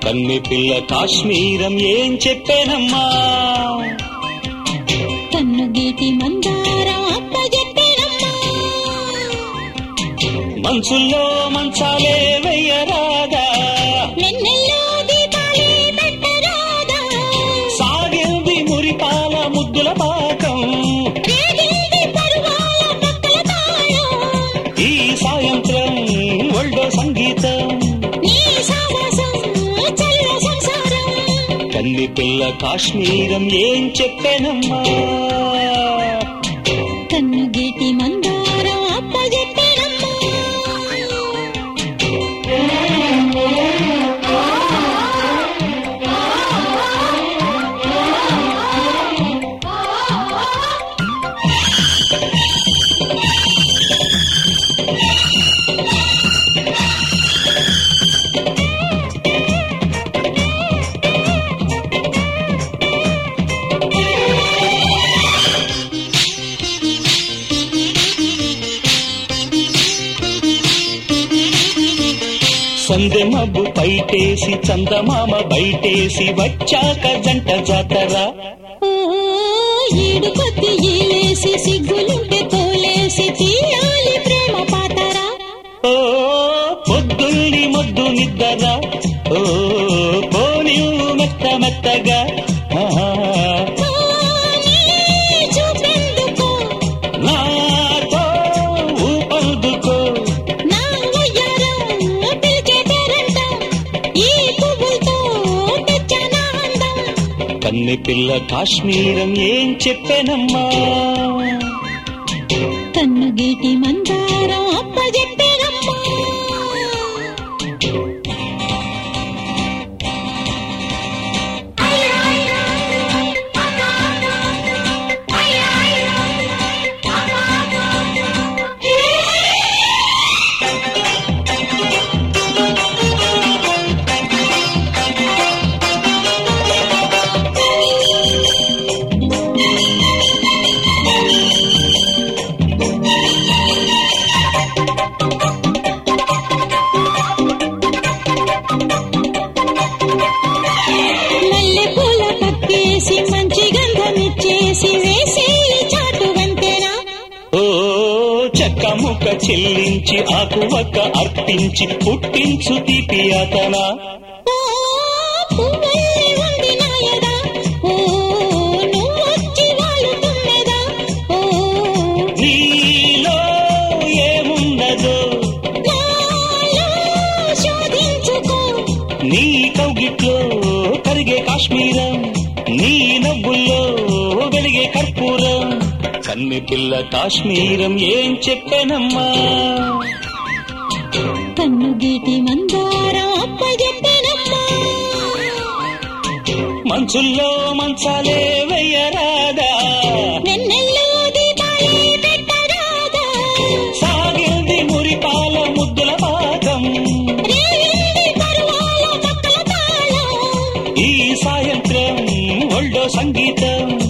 కన్ని పిల్ల కాశ్మీరం ఏం చెప్పానమ్మా కన్ను గీటి మందారం అప్పజెప్పెనమ్మా మనసుల్లో మంచాలే వెయ్యరాదా వెన్నెల్లో దీపాలే పెట్టరాదా సాగింది మురిపాల ముద్దుల పాకం రేగింది పరువాల పక్కల తాళం ఈ సాయంత్రం ఒళ్ళో సంగీతం నీ సావాసం చల్ల సంసారం కన్ని పిల్ల కాశ్మీరం ఏం చెప్పానమ్మా కన్ను గీటి మందారం అప్పజెప్పెనమ్మా సందె మబ్బు పైటేసి చందమామ బయటేసి వచ్చాక జంట జాతరా ఓ ఈడు కొద్ది ఈలేసి సిగ్గులుంటే తోలేసి తీయాలి ప్రేమ పాతరా ఓ పొద్దుల్లి మొద్దు నిద్దరా ఓ పోనీ మెత్త మెత్తగా ఆహా, కానీ చూపెందుకో నాతో ఊపందుకో నా వయ్యారం పిలిచే పేరంటం ఈ పువ్వులతో తెచ్చానా అందం కన్ని పిల్ల కాశ్మీరం ఏం చెప్పానమ్మా కన్ను గీటి మందారం అప్పజెప్పెనమ్మా మల్లె పూల పక్కేసి మంచి గంధమిచ్చేసి వేసి చాటు వంతెనా ఓ చెక్క ముక్క చెల్లించి ఆకువక్క అర్పించి పుట్టించు తీపి అతనా ఓ పువ్వల్లి ఉంది నాయదా ఓ నువ్వొచ్చి వాలుతున్నదా ఓ నీలో ఏమున్నదో నాలో శోధించుకో నీ కౌగిట్లో కరిగే కాశ్మీరం నీ నవ్వుల్లో వెలిగే కర్పూరం కన్ని పిల్ల కాశ్మీరం ఏం చెప్పానమ్మా కన్ను గీటి మందారం అప్పజెప్పెనమ్మా మంచుల్లో మంచాలే వెయ్యరాదా వెన్నెల్లో దీపాలే పెట్టరాదా సాగింది మురిపాల ముద్దుల పాదం రేగింది పరువాల పక్కల తాళం ఈ సాయంత్రం ఒళ్ళో సంగీతం